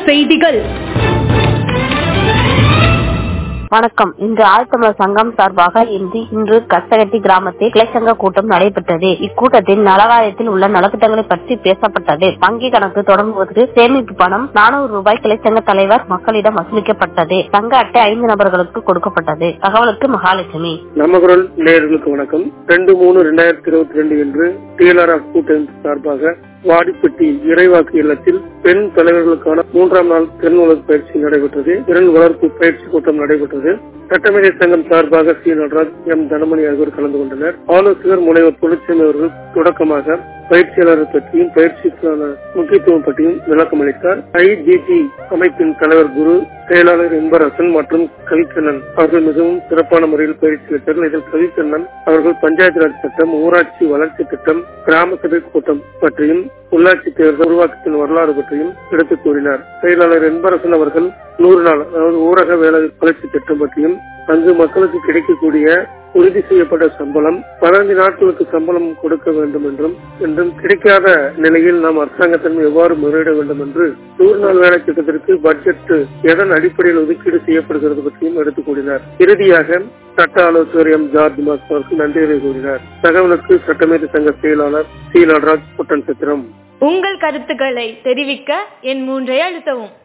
செய்திகள் வணக்கம் இன்று ஆழ்த்தமிழர் சங்கம் சார்பாக இன்று இன்று கச்சகட்டி கிராமத்தில் கிளைச்சங்க கூட்டம் நடைபெற்றது இக்கூட்டத்தில் நலவாரியத்தில் உள்ள நலத்திட்டங்களை பற்றி பேசப்பட்டது வங்கி கணக்கு தொடங்குவதற்கு சேமிப்பு பணம் நானூறு ரூபாய் கிளைச்சங்க தலைவர் மக்களிடம் வசூலிக்கப்பட்டது சங்க அட்டை ஐந்து நபர்களுக்கு கொடுக்கப்பட்டது தகவலுக்கு மகாலட்சுமி நம்ம குரல் நேயர்களுக்கு வணக்கம் ரெண்டு மூணு ரெண்டாயிரத்தி இருபத்தி ரெண்டு என்று டிஎல்ஆர்எஃப் கூட்டமைப்பு சார்பாக வாடிப்பட்டி இறைவாக்கு இல்லத்தில் பெண் தலைவர்களுக்கான மூன்றாம் நாள் பெண் வளர்ப்பு பயிற்சி நடைபெற்றது திறன் வளர்ப்பு பயிற்சி கூட்டம் நடைபெற்றது சட்டமேதை சங்கம் சார்பாக சி நடராஜ் எம் தனமணி ஆகியோர் கலந்து கொண்டனர் ஆலோசகர் முனைவர் தொழிற்சங்க அவர்கள் தொடக்கமாக பயிற்சியாளர்கள் பற்றியும் பயிற்சிக்கான முக்கியத்துவம் பற்றியும் விளக்கம் அளித்தார் ஐஜிடி அமைப்பின் தலைவர் குரு செயலாளர் என்பரசன் மற்றும் கவிக்கண்ணன் அவர்கள் மிகவும் சிறப்பான முறையில் பயிற்சி அளித்தார்கள் இதில் கவிக்கண்ணன் அவர்கள் பஞ்சாயத்து ராஜ் சட்டம் ஊராட்சி வளர்ச்சி திட்டம் கிராம சபை கூட்டம் பற்றியும் உள்ளாட்சி தேர்தல் உருவாக்கத்தின் வரலாறு பற்றியும் எடுத்துக் கூறினார் செயலாளர் என்பரசன் அவர்கள் நூறு நாள் அதாவது ஊரக வேலை வளர்ச்சி திட்டம் பற்றியும் அங்கு மக்களுக்கு கிடைக்கக்கூடிய உறுதி செய்யப்பட்ட சம்பளம் பதினைந்து நாட்களுக்கு சம்பளம் கொடுக்க வேண்டும் என்றும் என்றும் கிடைக்காத நிலையில் நாம் அரசாங்கத்தின் எவ்வாறு முறையிட வேண்டும் என்று நூறு நாள் வேலை திட்டத்திற்கு பட்ஜெட் எதன் அடிப்படையில் ஒதுக்கீடு செய்யப்படுகிறது பற்றியும் எடுத்துக் கூறினார் இறுதியாக சட்ட ஆலோசகர் எம் ஜார்ஜ் மாஸ் அவருக்கு நன்றியை கூறினார் தகவலுக்கு சட்டமேத சங்க செயலாளர் சி நடராஜ் புட்டன் சித்திரம் உங்கள் கருத்துக்களை தெரிவிக்க என் மூன்றை அழுத்தவும்